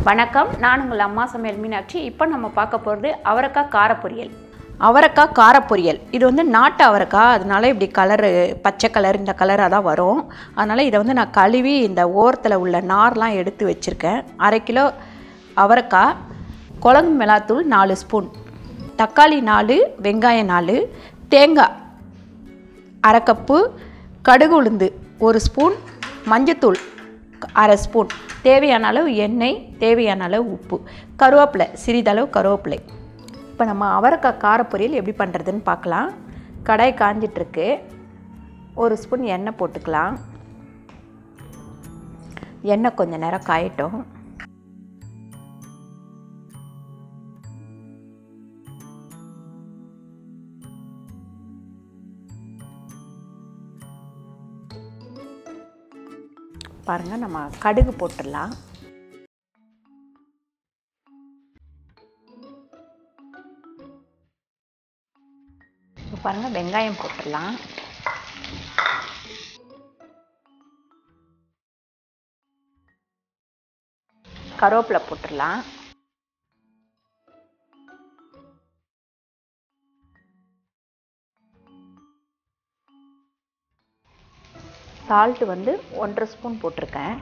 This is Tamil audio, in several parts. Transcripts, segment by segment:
வணக்கம் நான் உங்கள் அம்மா சமையல் மீனாட்சி இப்போ நம்ம பார்க்க போகிறது அவரைக்காய் கார பொரியல் அவரைக்காய் கார பொரியல் இது வந்து நாட்டு அவரைக்காய் அதனால இப்படி கலரு பச்சை கலர் இந்த கலராக தான் வரும் அதனால் இதை வந்து நான் கழுவி இந்த ஓரத்தில் உள்ள நார்லாம் எடுத்து வச்சுருக்கேன் அரை கிலோ அவரைக்காய் குழம்பு மிளகாத்தூள் நாலு ஸ்பூன் தக்காளி நாலு வெங்காயம் நாலு தேங்காய் அரை கப்பு கடுகு உளுந்து ஒரு ஸ்பூன் மஞ்சத்தூள் அரை ஸ்பூன் தேவையான அளவு எண்ணெய் தேவையான அளவு உப்பு கருவேப்பிலை சிறிதளவு கருவேப்பிலை இப்போ நம்ம அவரைக்காய் காரப்பொரியல் எப்படி பண்ணுறதுன்னு பார்க்கலாம் கடாய் காஞ்சிட்ருக்கு ஒரு ஸ்பூன் எண்ணெய் போட்டுக்கலாம் எண்ணெய் கொஞ்சம் நேரம் காயட்டும் பாருங்கள் நம்ம கடுகு போட்டுடலாம் இப்போ பாருங்கள் வெங்காயம் போட்டுடலாம் கருவேப்பிலை போட்டுடலாம் சால்ட்டு வந்து ஒன்றரை ஸ்பூன் போட்டிருக்கேன்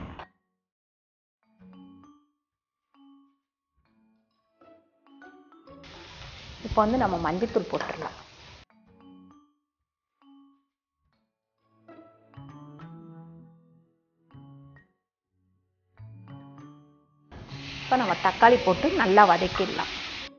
இப்போ வந்து நம்ம மஞ்சத்தூள் போட்டுடலாம் இப்போ நம்ம தக்காளி போட்டு நல்லா வதக்கிடலாம்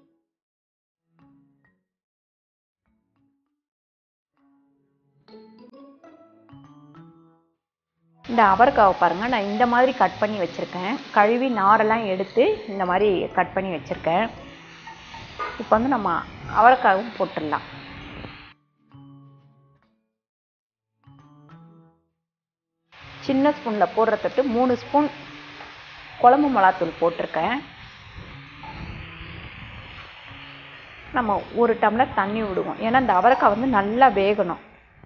இந்த அவரைக்காவை பாருங்கள் நான் இந்த மாதிரி கட் பண்ணி வச்சுருக்கேன் கழுவி நாரெல்லாம் எடுத்து இந்த மாதிரி கட் பண்ணி வச்சுருக்கேன் இப்போ வந்து நம்ம அவரைக்காவும் போட்டுடலாம் சின்ன ஸ்பூனில் போடுறதுக்கு மூணு ஸ்பூன் குழம்பு மிளகாத்தூள் போட்டிருக்கேன் நம்ம ஒரு டம்ளர் தண்ணி விடுவோம் ஏன்னா இந்த அவரைக்காய் வந்து நல்லா வேகணும்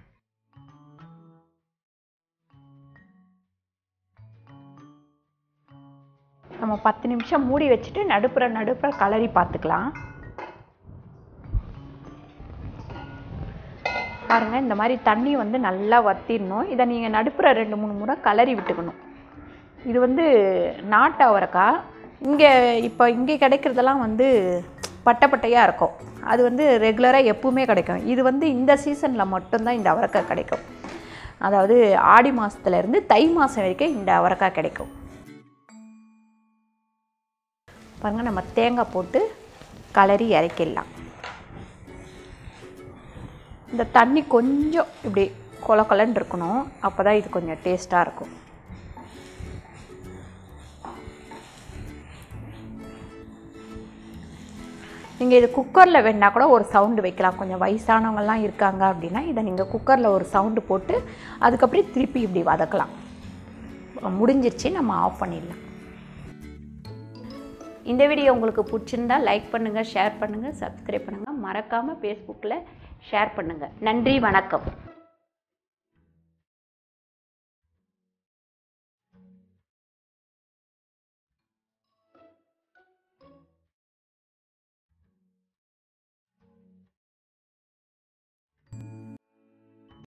நம்ம பத்து நிமிஷம் மூடி வச்சுட்டு நடுப்புற நடுப்புற கலரி பார்த்துக்கலாம் பாருங்கள் இந்த மாதிரி தண்ணி வந்து நல்லா வத்திடணும் இதை நீங்கள் நடுப்புற ரெண்டு மூணு முறை கலரி விட்டுக்கணும் இது வந்து நாட்டு அவரைக்காய் இங்கே இப்போ இங்கே கிடைக்கிறதெல்லாம் வந்து பட்டை பட்டையாக இருக்கும் அது வந்து ரெகுலராக எப்பவுமே கிடைக்கும் இது வந்து இந்த சீசனில் மட்டும்தான் இந்த அவரைக்காய் கிடைக்கும் அதாவது ஆடி மாதத்துலேருந்து தை மாதம் வரைக்கும் இந்த அவரைக்காய் கிடைக்கும் பாருங்கள் நம்ம தேங்காய் போட்டு கலரி இறக்கிடலாம் இந்த தண்ணி கொஞ்சம் இப்படி கொல கொலன்னு இருக்கணும் அப்போ தான் இது கொஞ்சம் டேஸ்ட்டாக இருக்கும் நீங்கள் இது குக்கரில் வேணால் கூட ஒரு சவுண்டு வைக்கலாம் கொஞ்சம் வயசானவங்கலாம் இருக்காங்க அப்படின்னா இதை நீங்கள் குக்கரில் ஒரு சவுண்டு போட்டு அதுக்கப்புறம் திருப்பி இப்படி வதக்கலாம் முடிஞ்சிருச்சு நம்ம ஆஃப் பண்ணிடலாம் இந்த வீடியோ உங்களுக்கு பிடிச்சிருந்தா லைக் பண்ணுங்கள் ஷேர் பண்ணுங்கள் சப்ஸ்கிரைப் பண்ணுங்கள் மறக்காமல் ஃபேஸ்புக்கில் ஷேர் பண்ணுங்கள் நன்றி வணக்கம்